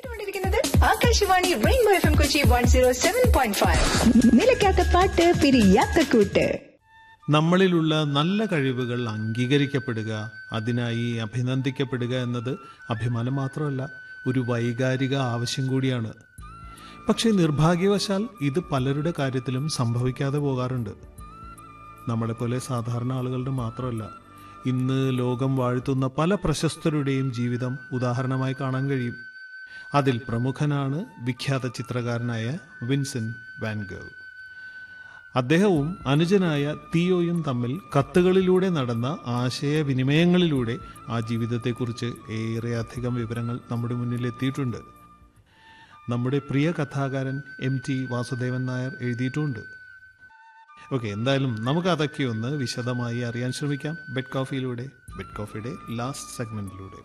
കേട്ടുകൊണ്ടിരിക്കുന്നത് Akashvani rainbow F M Kochi one zero seven point five നിലയ്ക്കാത്ത പാട്ട് പിരിയാത്ത കൂട്ട് നമ്മളിലുള്ള നല്ല കഴിവുകൾ അംഗീകരിക്കപ്പെടുക അതിനായി അഭിനന്ദിക്കപ്പെടുക എന്നത് അഭിമാനം മാത്രമല്ല ഒരു വൈകാരിക ആവശ്യം കൂടിയാണ് പക്ഷേ നിർഭാഗ്യവശാൽ ഇത് പലരുടെ കാര്യത്തിലും സംഭവിക്കാതെ പോകാറുണ്ട് നമ്മളെപ്പോലെ സാധാരണ ആളുകളുടെ മാത്രമല്ല ഇന്ന് ലോകം വാഴ്ത്തുന്ന പല പ്രശസ്തരുടെയും ജീവിതം ഉദാഹരണമായി കാണാൻ കഴിയും അതിൽ പ്രമുഖനാണ് വിഖ്യാത ചിത്രകാരനായ വിൻസെന്റ് വാൻഗവ് അദ്ദേഹവും അനുജനായ തിയോയും തമ്മിൽ കത്തുകളിലൂടെ നടന്ന ആശയവിനിമയങ്ങളിലൂടെ ആ ജീവിതത്തെക്കുറിച്ച് ഏറെയധികം വിവരങ്ങൾ നമ്മുടെ മുന്നിൽ എത്തിയിട്ടുണ്ട് നമ്മുടെ പ്രിയ കഥാകാരൻ എം ടി വാസുദേവൻ നായർ എഴുതിയിട്ടുമുണ്ട് ഓക്കെ എന്തായാലും നമുക്ക് അതൊക്കെ ഒന്ന് വിശദമായി അറിയാൻ ശ്രമിക്കാം ബെഡ് കോഫിയിലൂടെ ബെഡ് കോഫിയുടെ ലാസ്റ്റ് സെഗ്മെന്റിലൂടെ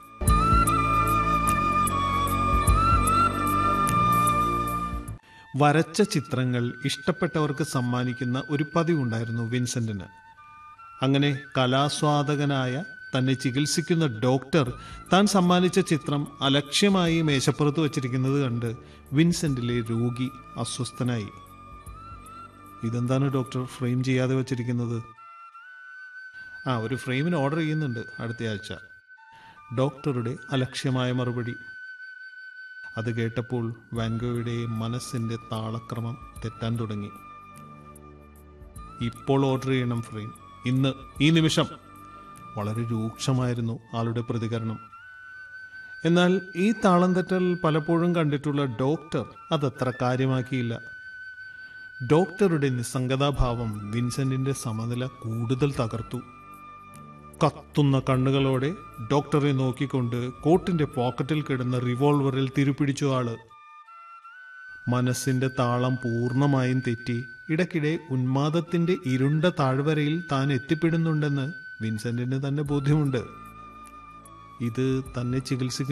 വരച്ച ചിത്രങ്ങൾ ഇഷ്ടപ്പെട്ടവർക്ക് സമ്മാനിക്കുന്ന ഒരു പതിവുണ്ടായിരുന്നു വിൻസെന്റിന് അങ്ങനെ കലാസ്വാദകനായ തന്നെ ചികിത്സിക്കുന്ന ഡോക്ടർ താൻ സമ്മാനിച്ച ചിത്രം അലക്ഷ്യമായി മേശപ്പുറത്ത് വച്ചിരിക്കുന്നത് കണ്ട് വിൻസെന്റിലെ രോഗി അസ്വസ്ഥനായി ഇതെന്താണ് ഡോക്ടർ ഫ്രെയിം ചെയ്യാതെ വച്ചിരിക്കുന്നത് ആ ഒരു ഫ്രെയിമിന് ഓർഡർ ചെയ്യുന്നുണ്ട് അടുത്ത ആഴ്ച ഡോക്ടറുടെ അലക്ഷ്യമായ മറുപടി അത് കേട്ടപ്പോൾ വാൻഗോയുടെ മനസ്സിന്റെ താളക്രമം തെറ്റാൻ തുടങ്ങി ഇപ്പോൾ ഓർഡർ ചെയ്യണം ഫ്രെയിം ഇന്ന് ഈ നിമിഷം വളരെ രൂക്ഷമായിരുന്നു ആളുടെ പ്രതികരണം എന്നാൽ ഈ താളം തെറ്റൽ പലപ്പോഴും കണ്ടിട്ടുള്ള ഡോക്ടർ അതത്ര കാര്യമാക്കിയില്ല ഡോക്ടറുടെ നിസ്സംഗതാഭാവം വിൻസെന്റിന്റെ സമനില കൂടുതൽ തകർത്തു കത്തുന്ന കണ്ണുകളോടെ ഡോക്ടറെ നോക്കിക്കൊണ്ട് കോട്ടിന്റെ പോക്കറ്റിൽ കിടന്ന റിവോൾവറിൽ തിരുപ്പിടിച്ചു ആള് മനസ്സിന്റെ താളം പൂർണ്ണമായും തെറ്റി ഇടയ്ക്കിടെ ഉന്മാദത്തിന്റെ ഇരുണ്ട താഴ്വരയിൽ താൻ എത്തിപ്പെടുന്നുണ്ടെന്ന് വിൻസെന്റിന് തന്നെ ബോധ്യമുണ്ട് ഇത് തന്നെ ചികിത്സിക്കുന്ന